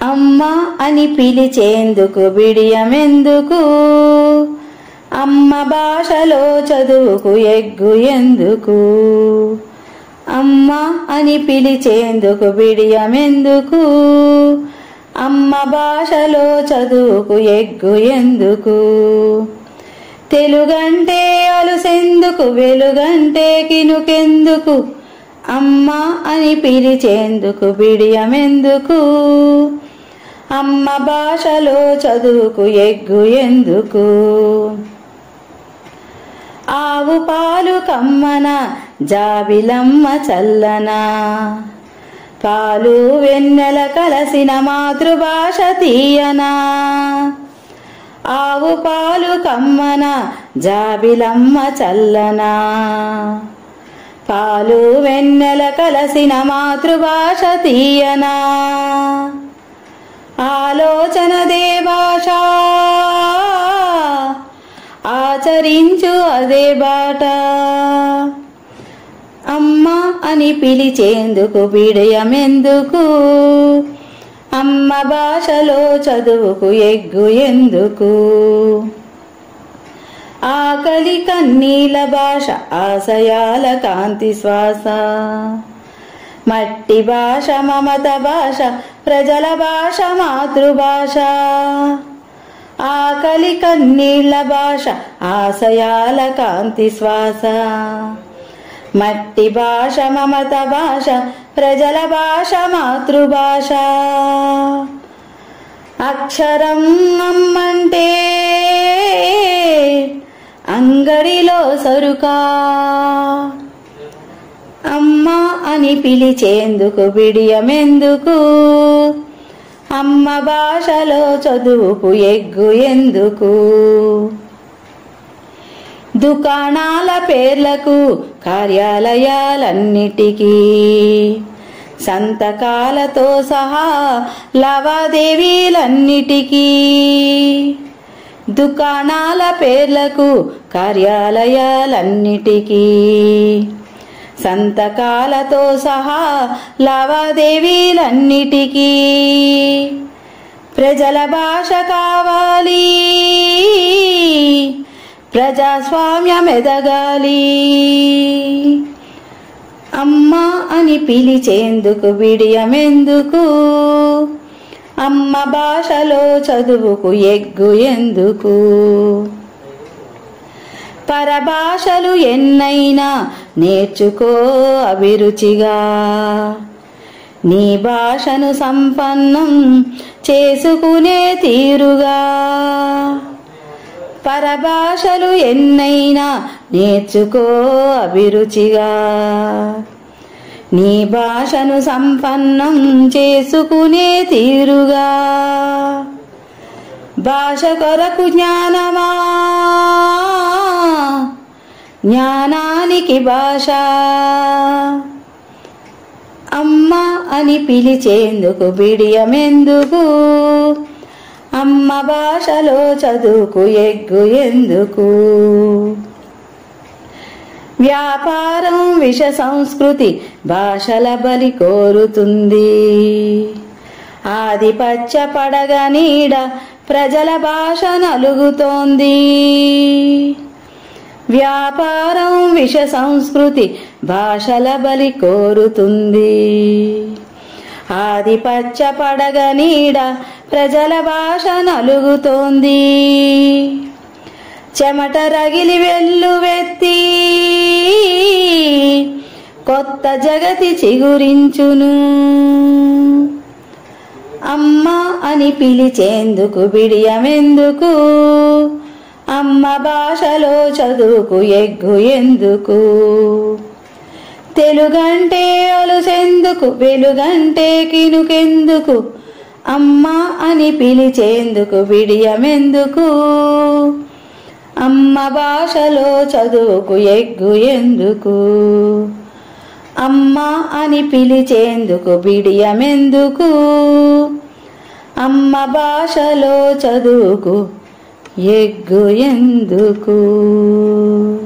అమ్మ అని పిలిచేందుకు బిడియమెందుకు అమ్మ భాషలో చదువుకు ఎగ్గు ఎందుకు అమ్మ అని పిలిచేందుకు బిడియమెందుకు అమ్మ భాషలో చదువుకు ఎగ్గు ఎందుకు తెలుగంటే అలుసెందుకు వెలుగంటే కినుకెందుకు అమ్మ అని పిలిచేందుకు బిడియమెందుకు అమ్మ భాషలో చదువుకు ఎగ్గు ఎందుకు ఆవు పాలు కమ్మన జాబిలమ్మ చల్లన పాలు వెన్నెల కలసిన మాతృభాష తీయనా ఆవు పాలు కమ్మన జాబిలమ్మ చల్లనా పాలు వెన్నెల కలసిన మాతృభాష తీయనా ఆలోచన దేభాష ఆచరించు అదే బాట అమ్మ అని పిలిచేందుకు బిడయమెందుకు అమ్మ భాషలో చదువుకు ఎగ్గు ఎందుకు ఆకలి కన్నీల భాష ఆశయాల కాంతి శ్వాస మట్టి భాష మమత భాష ప్రజల భాష మాతృభాష ఆకలి కన్నీళ్ళ భాష ఆశయాల కాంతి శ్వాస మట్టి భాష మమత భాష ప్రజల భాష మాతృభాష అక్షరం అమ్మంటే అంగడిలో సరుకా అమ్మ అని పిలిచేందుకు బిడియమెందుకు అమ్మ భాషలో చదువుకు ఎగ్గు ఎందుకు దుకాణాల పేర్లకు కార్యాలయాలన్నిటికీ సంతకాలతో సహా లావాదేవీలన్నిటికీ దుకాణాల పేర్లకు కార్యాలయాలన్నిటికీ సంతకాలతో సహా లావాదేవీలన్నిటికీ ప్రజల భాష కావాలి ప్రజాస్వామ్యం ఎదగాలి అమ్మ అని పిలిచేందుకు బిడియమెందుకు అమ్మ భాషలో చదువుకు ఎగ్గు ఎందుకు పరభాషలు ఎన్నైనా నేర్చుకో అభిరుచిగా నీ భాషను సంపన్నం చేసుకునే తీరుగా పరభాషలు ఎన్నైనా నేర్చుకో అభిరుచిగా నీ భాషను సంపన్నం చేసుకునే తీరుగా భాష కొరకు జ్ఞానమా జ్ఞానానికి భాష అమ్మ అని పిలిచేందుకు బిడియమెందుకు అమ్మ భాషలో చదువుకు ఎగ్గు ఎందుకు వ్యాపారం విష సంస్కృతి భాషల బలి కోరుతుంది ఆధిపత్య పడగ నీడ ప్రజల భాష నలుగుతోంది వ్యాపారం విష సంస్కృతి భాషల బలి కోరుతుంది ఆధిపత్య పడగ నీడ ప్రజల భాష నలుగుతోంది చెమట రగిలి వెల్లువెత్తి కొత్త జగతి చిగురించును అమ్మ అని పిలిచేందుకు బిడియమెందుకు అమ్మ భాషలో చదువుకు ఎగ్గు ఎందుకు తెలుగంటే అలుసెందుకు వెలుగంటే కినుకెందుకు అమ్మ అని పిలిచేందుకు బిడియమెందుకు అమ్మ భాషలో చదువుకు ఎగ్గు ఎందుకు అమ్మ అని పిలిచేందుకు బిడియమెందుకు అమ్మ భాషలో చదువుకు ఎగ్గు ఎందుకు